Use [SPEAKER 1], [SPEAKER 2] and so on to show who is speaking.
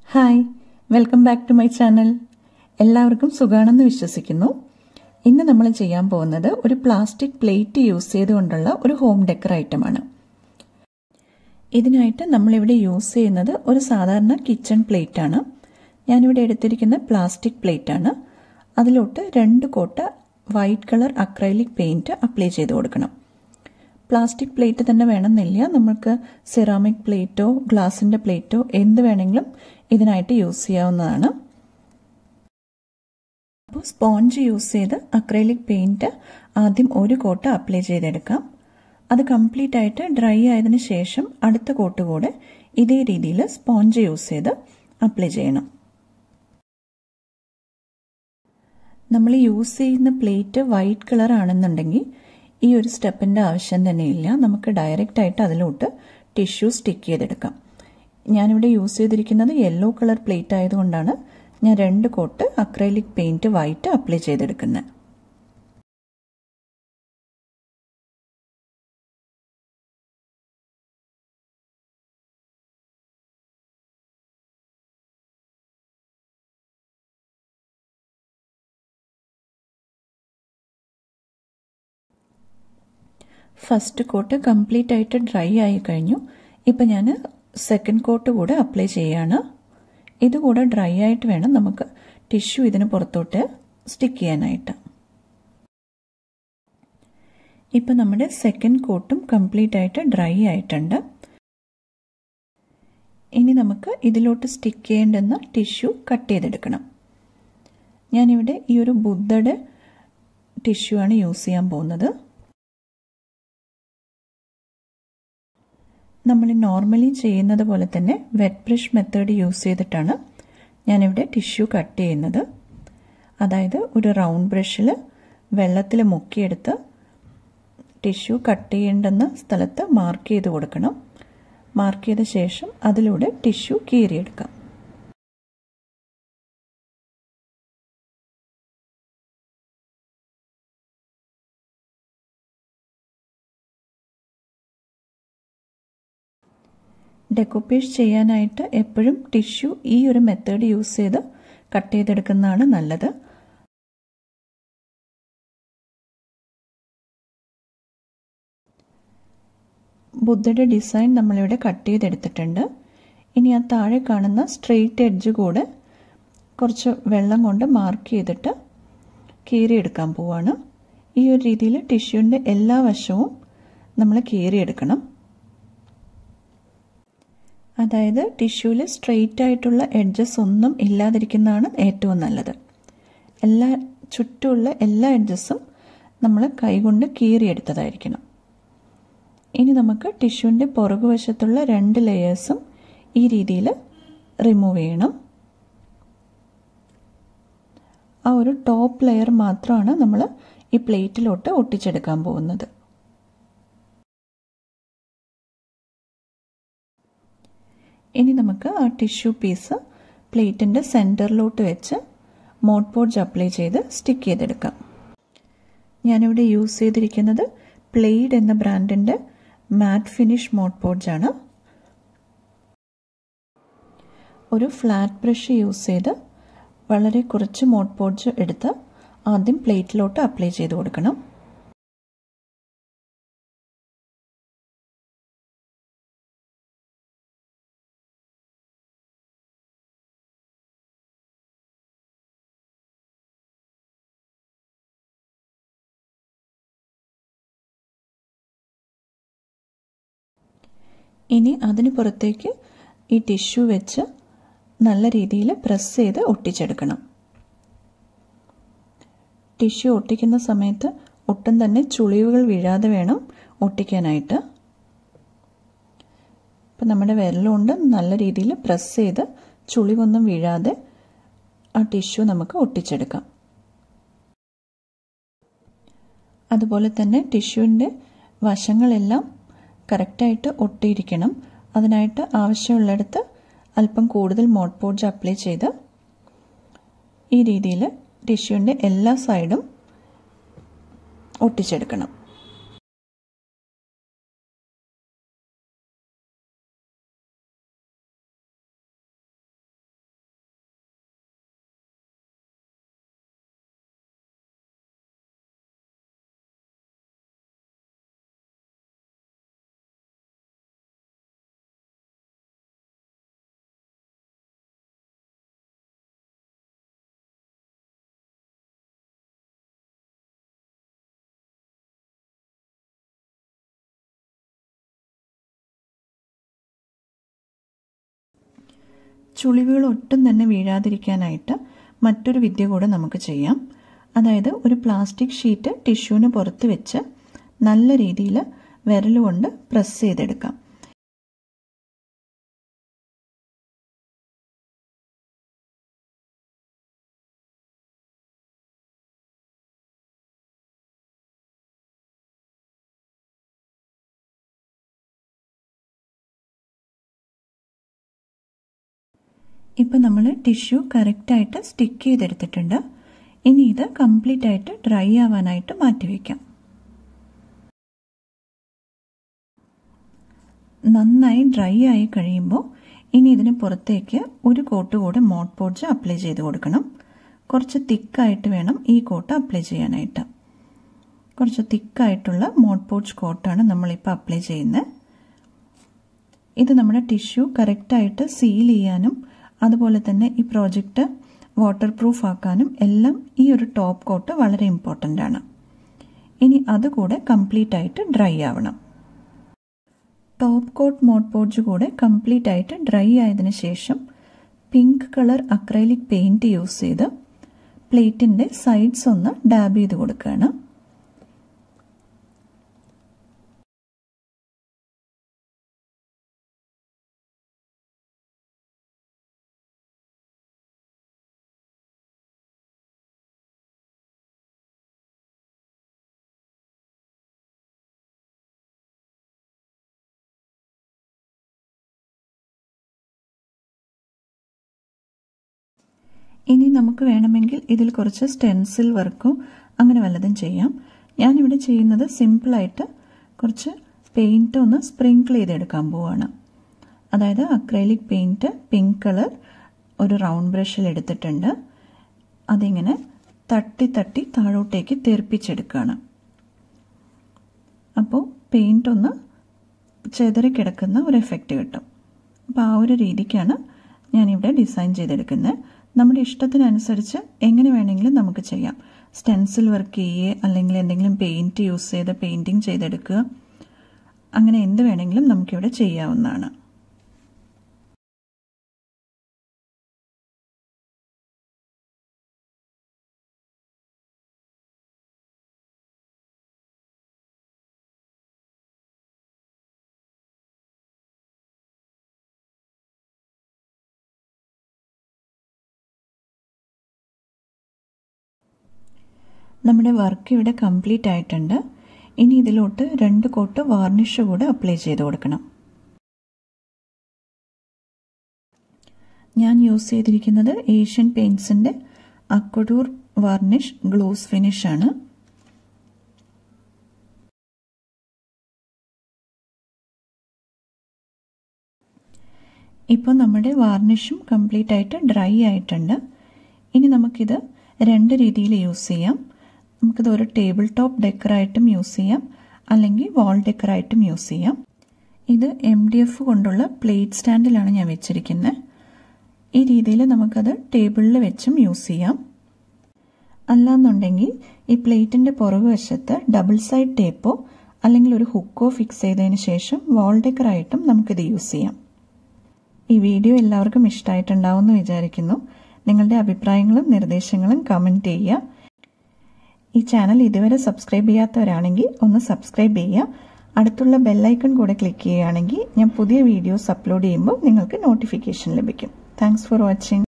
[SPEAKER 1] hi welcome back to my channel എല്ലാവർക്കും സുഖാണെന്ന് വിശ്വസിക്കുന്നു ഇന്ന് നമ്മൾ ചെയ്യാൻ പോകുന്നത് ഒരു പ്ലാസ്റ്റിക് പ്ലേറ്റ് യൂസ് ചെയ്തുകൊണ്ടുള്ള ഒരു ഹോം ഡെക്കർ ഐറ്റമാണ് ഇതിനായിട്ട് നമ്മളിവിടെ യൂസ് ചെയ്യുന്നത് ഒരു സാധാരണ കിച്ചൺ പ്ലേറ്റ് ആണ് ഞാനിവിടെ എടുത്തിരിക്കുന്ന പ്ലാസ്റ്റിക് പ്ലേറ്റ് ആണ് അതിലോട്ട് രണ്ട് കോട്ട white colour acrylic paint apply ചെയ്ത് കൊടുക്കണം പ്ലാസ്റ്റിക് പ്ലേറ്റ് തന്നെ വേണമെന്നില്ല നമുക്ക് സിറാമിക് പ്ലേറ്റോ ഗ്ലാസിൻ്റെ പ്ലേറ്റോ എന്ത് വേണമെങ്കിലും ഇതിനായിട്ട് യൂസ് ചെയ്യാവുന്നതാണ് അപ്പോൾ സ്പോഞ്ച് യൂസ് ചെയ്ത് അക്രൈലിക് പെയിൻറ്റ് ആദ്യം ഒരു കോട്ട് അപ്ലൈ ചെയ്തെടുക്കാം അത് കംപ്ലീറ്റ് ആയിട്ട് ഡ്രൈ ആയതിനു ശേഷം അടുത്ത കോട്ട് കൂടെ ഇതേ രീതിയിൽ സ്പോഞ്ച് യൂസ് ചെയ്ത് അപ്ലൈ ചെയ്യണം നമ്മൾ യൂസ് ചെയ്യുന്ന പ്ലേറ്റ് വൈറ്റ് കളർ ആണെന്നുണ്ടെങ്കിൽ ഈ ഒരു സ്റ്റെപ്പിൻ്റെ ആവശ്യം തന്നെയില്ല നമുക്ക് ഡയറക്റ്റ് ആയിട്ട് അതിലോട്ട് ടിഷ്യൂ സ്റ്റിക്ക് ചെയ്തെടുക്കാം ഞാനിവിടെ യൂസ് ചെയ്തിരിക്കുന്നത് യെല്ലോ കളർ പ്ലേറ്റ് ആയതുകൊണ്ടാണ് ഞാൻ രണ്ട് coat acrylic paint white apply ചെയ്തെടുക്കുന്നത് ഫസ്റ്റ് കോട്ട് കംപ്ലീറ്റ് ആയിട്ട് ഡ്രൈ ആയി കഴിഞ്ഞു ഇപ്പം ഞാൻ സെക്കൻഡ് കോട്ട് കൂടെ അപ്ലൈ ചെയ്യാണ് ഇതുകൂടെ ഡ്രൈ ആയിട്ട് വേണം നമുക്ക് ടിഷ്യൂ ഇതിന് പുറത്തോട്ട് സ്റ്റിക്ക് ചെയ്യാനായിട്ട് ഇപ്പം നമ്മുടെ സെക്കൻഡ് കോട്ടും കംപ്ലീറ്റ് ആയിട്ട് ഡ്രൈ ആയിട്ടുണ്ട് ഇനി നമുക്ക് ഇതിലോട്ട് സ്റ്റിക്ക് ചെയ്യേണ്ടുന്ന ടിഷ്യൂ കട്ട് ചെയ്തെടുക്കണം ഞാനിവിടെ ഈ ഒരു ബുദ്ധയുടെ ടിഷ്യൂ ആണ് യൂസ് ചെയ്യാൻ പോകുന്നത് നമ്മൾ നോർമലി ചെയ്യുന്നത് പോലെ തന്നെ വെറ്റ് ബ്രഷ് മെത്തേഡ് യൂസ് ചെയ്തിട്ടാണ് ഞാനിവിടെ ടിഷ്യൂ കട്ട് ചെയ്യുന്നത് അതായത് ഒരു റൗണ്ട് ബ്രഷിൽ വെള്ളത്തിൽ മുക്കിയെടുത്ത് ടിഷ്യൂ കട്ട് ചെയ്യേണ്ടുന്ന സ്ഥലത്ത് മാർക്ക് ചെയ്ത് കൊടുക്കണം മാർക്ക് ചെയ്ത ശേഷം അതിലൂടെ ടിഷ്യൂ കീറിയെടുക്കാം ഡെക്കോപ്പേഷ് ചെയ്യാനായിട്ട് എപ്പോഴും ടിഷ്യൂ ഈ ഒരു മെത്തേഡ് യൂസ് ചെയ്ത് കട്ട് ചെയ്തെടുക്കുന്നതാണ് നല്ലത് ബുദ്ധയുടെ ഡിസൈൻ നമ്മളിവിടെ കട്ട് ചെയ്തെടുത്തിട്ടുണ്ട് ഇനി ആ താഴെ കാണുന്ന സ്ട്രെയിറ്റ് എഡ്ജ് കൂടെ കുറച്ച് വെള്ളം കൊണ്ട് മാർക്ക് ചെയ്തിട്ട് കീറിയെടുക്കാൻ പോവാണ് ഈ ഒരു രീതിയിൽ ടിഷ്യൂവിൻ്റെ എല്ലാ വശവും നമ്മൾ കീറിയെടുക്കണം അതായത് ടിഷ്യൂവിൽ സ്ട്രെയിറ്റ് ആയിട്ടുള്ള എഡ്ജസ് ഒന്നും ഇല്ലാതിരിക്കുന്നതാണ് ഏറ്റവും നല്ലത് എല്ലാ ചുറ്റുമുള്ള എല്ലാ എഡ്ജസും നമ്മൾ കൈകൊണ്ട് കീറിയെടുത്തതായിരിക്കണം ഇനി നമുക്ക് ടിഷ്യൂവിൻ്റെ പുറകുവശത്തുള്ള രണ്ട് ലെയേഴ്സും ഈ രീതിയിൽ റിമൂവ് ചെയ്യണം ആ ഒരു ടോപ്പ് ലെയർ മാത്രമാണ് നമ്മൾ ഈ പ്ലേറ്റിലോട്ട് ഒട്ടിച്ചെടുക്കാൻ പോകുന്നത് ഇനി നമുക്ക് ആ ടിഷ്യൂ പീസ് പ്ലേറ്റിൻ്റെ സെൻറ്ററിലോട്ട് വെച്ച് മോട്ട് പോഡ്ജ് അപ്ലൈ ചെയ്ത് സ്റ്റിക്ക് ചെയ്തെടുക്കാം ഞാനിവിടെ യൂസ് ചെയ്തിരിക്കുന്നത് പ്ലെയ്ഡ് എന്ന ബ്രാൻഡിൻ്റെ മാറ്റ് ഫിനിഷ് മോട്ട് പോഡ്ജാണ് ഒരു ഫ്ലാറ്റ് ബ്രഷ് യൂസ് ചെയ്ത് വളരെ കുറച്ച് മോട്ട് പോഡ്ജ് എടുത്ത് ആദ്യം പ്ലേറ്റിലോട്ട് അപ്ലൈ ചെയ്ത് കൊടുക്കണം ഇനി അതിന് പുറത്തേക്ക് ഈ ടിഷ്യൂ വെച്ച് നല്ല രീതിയിൽ പ്രസ് ചെയ്ത് ഒട്ടിച്ചെടുക്കണം ടിഷ്യൂ ഒട്ടിക്കുന്ന സമയത്ത് ഒട്ടും തന്നെ ചുളിവുകൾ വീഴാതെ വേണം ഒട്ടിക്കാനായിട്ട് ഇപ്പം നമ്മുടെ വിരലുകൊണ്ട് നല്ല രീതിയിൽ പ്രസ് ചെയ്ത് ചുളിവൊന്നും വീഴാതെ ആ ടിഷ്യൂ നമുക്ക് ഒട്ടിച്ചെടുക്കാം അതുപോലെ തന്നെ ടിഷ്യൂവിൻ്റെ വശങ്ങളെല്ലാം കറക്റ്റായിട്ട് ഒട്ടിയിരിക്കണം അതിനായിട്ട് ആവശ്യമുള്ളിടത്ത് അല്പം കൂടുതൽ മോട്ട് പോഡ്ജ് അപ്ലൈ ചെയ്ത് ഈ രീതിയിൽ ടിഷ്യൂവിൻ്റെ എല്ലാ സൈഡും ഒട്ടിച്ചെടുക്കണം ചുളിവുകൾ ഒട്ടും തന്നെ വീഴാതിരിക്കാനായിട്ട് മറ്റൊരു വിദ്യ കൂടെ നമുക്ക് ചെയ്യാം അതായത് ഒരു പ്ലാസ്റ്റിക് ഷീറ്റ് ടിഷ്യൂവിന് പുറത്ത് വെച്ച് നല്ല രീതിയിൽ വിരലുകൊണ്ട് പ്രസ് ചെയ്തെടുക്കാം ഇപ്പം നമ്മൾ ടിഷ്യൂ കറക്റ്റായിട്ട് സ്റ്റിക്ക് ചെയ്തെടുത്തിട്ടുണ്ട് ഇനി ഇത് കംപ്ലീറ്റ് ആയിട്ട് ഡ്രൈ ആവാനായിട്ട് മാറ്റിവെക്കാം നന്നായി ഡ്രൈ ആയി കഴിയുമ്പോൾ ഇനി ഇതിന് പുറത്തേക്ക് ഒരു കോട്ട് കൂടെ മോട്ട് പോഡ്ജ് അപ്ലൈ ചെയ്ത് കൊടുക്കണം കുറച്ച് തിക്കായിട്ട് വേണം ഈ കോട്ട് അപ്ലൈ ചെയ്യാനായിട്ട് കുറച്ച് തിക്കായിട്ടുള്ള മോട്ട് പോഡ്ജ് കോട്ടാണ് നമ്മളിപ്പോൾ അപ്ലൈ ചെയ്യുന്നത് ഇത് നമ്മുടെ ടിഷ്യൂ കറക്റ്റായിട്ട് സീൽ ചെയ്യാനും അതുപോലെ തന്നെ ഈ പ്രോജക്റ്റ് വാട്ടർ പ്രൂഫ് ആക്കാനും എല്ലാം ഈ ഒരു ടോപ്പ് കോട്ട് വളരെ ഇമ്പോർട്ടൻ്റ് ആണ് ഇനി അതുകൂടെ കംപ്ലീറ്റ് ആയിട്ട് ഡ്രൈ ആവണം ടോപ്പ് കോട്ട് മോട്ട് പോഡ്ജ് കൂടെ കംപ്ലീറ്റ് ആയിട്ട് ഡ്രൈ ആയതിനു ശേഷം pink colour acrylic paint use ചെയ്ത് പ്ലേറ്റിൻ്റെ സൈഡ്സ് ഒന്ന് ഡാബ് ചെയ്ത് കൊടുക്കുകയാണ് ഇനി നമുക്ക് വേണമെങ്കിൽ ഇതിൽ കുറച്ച് സ്റ്റെൻസിൽ വർക്കോ അങ്ങനെ വല്ലതും ചെയ്യാം ഞാനിവിടെ ചെയ്യുന്നത് സിമ്പിളായിട്ട് കുറച്ച് പെയിൻറ്റ് ഒന്ന് സ്പ്രിങ്കിൾ ചെയ്തെടുക്കാൻ പോവാണ് അതായത് അക്രൈലിക് പെയിൻറ്റ് പിങ്ക് കളർ ഒരു റൗണ്ട് ബ്രഷിൽ എടുത്തിട്ടുണ്ട് അതിങ്ങനെ തട്ടി തട്ടി താഴോട്ടേക്ക് തെറിപ്പിച്ചെടുക്കുകയാണ് അപ്പോൾ പെയിൻ്റ് ഒന്ന് ചെതറിക്കിടക്കുന്ന ഒരു എഫക്റ്റ് കിട്ടും അപ്പോൾ ആ ഒരു രീതിക്കാണ് ഞാനിവിടെ ഡിസൈൻ ചെയ്തെടുക്കുന്നത് നമ്മുടെ ഇഷ്ടത്തിനനുസരിച്ച് എങ്ങനെ വേണമെങ്കിലും നമുക്ക് ചെയ്യാം സ്റ്റെൻസിൽ വർക്ക് ചെയ്യുക അല്ലെങ്കിൽ എന്തെങ്കിലും പെയിൻറ്റ് യൂസ് ചെയ്ത് പെയിൻറ്റിങ് ചെയ്തെടുക്കുക അങ്ങനെ എന്ത് വേണമെങ്കിലും നമുക്കിവിടെ ചെയ്യാവുന്നതാണ് നമ്മുടെ വർക്ക് ഇവിടെ കംപ്ലീറ്റ് ആയിട്ടുണ്ട് ഇനി ഇതിലോട്ട് രണ്ട് കോട്ട് വാർണിഷ് കൂടെ അപ്ലൈ ചെയ്ത് കൊടുക്കണം ഞാൻ യൂസ് ചെയ്തിരിക്കുന്നത് ഏഷ്യൻ പെയിൻസിൻ്റെ അക്വഡൂർ വാർണിഷ് ഗ്ലോസ് ഫിനിഷ് ആണ് ഇപ്പോൾ നമ്മുടെ വാർണിഷും കംപ്ലീറ്റ് ആയിട്ട് ഡ്രൈ ആയിട്ടുണ്ട് ഇനി നമുക്കിത് രണ്ട് രീതിയിൽ യൂസ് ചെയ്യാം നമുക്കിത് ഒരു ടേബിൾ ടോപ്പ് ഡെക്കറായിട്ടും യൂസ് ചെയ്യാം അല്ലെങ്കിൽ വാൾ ഡെക്കറായിട്ടും യൂസ് ചെയ്യാം ഇത് എം ഡി എഫ് കൊണ്ടുള്ള പ്ലേറ്റ് സ്റ്റാൻഡിലാണ് ഞാൻ വെച്ചിരിക്കുന്നത് ഈ രീതിയിൽ നമുക്കത് ടേബിളിൽ വെച്ചും യൂസ് ചെയ്യാം അല്ലാന്നുണ്ടെങ്കിൽ ഈ പ്ലേറ്റിൻ്റെ പുറകുവശത്ത് ഡബിൾ സൈഡ് ടേപ്പോ അല്ലെങ്കിൽ ഒരു ഹുക്കോ ഫിക്സ് ചെയ്തതിന് ശേഷം വാൾ ഡെക്കറായിട്ടും നമുക്കിത് യൂസ് ചെയ്യാം ഈ വീഡിയോ എല്ലാവർക്കും ഇഷ്ടമായിട്ടുണ്ടാവും എന്ന് വിചാരിക്കുന്നു നിങ്ങളുടെ അഭിപ്രായങ്ങളും നിർദ്ദേശങ്ങളും കമൻറ്റ് ചെയ്യുക ഈ ചാനൽ ഇതുവരെ സബ്സ്ക്രൈബ് ചെയ്യാത്തവരാണെങ്കിൽ ഒന്ന് സബ്സ്ക്രൈബ് ചെയ്യുക അടുത്തുള്ള ബെല്ലൈക്കൺ കൂടെ ക്ലിക്ക് ചെയ്യുകയാണെങ്കിൽ ഞാൻ പുതിയ വീഡിയോസ് അപ്ലോഡ് ചെയ്യുമ്പോൾ നിങ്ങൾക്ക് നോട്ടിഫിക്കേഷൻ ലഭിക്കും താങ്ക്സ് ഫോർ വാച്ചിങ്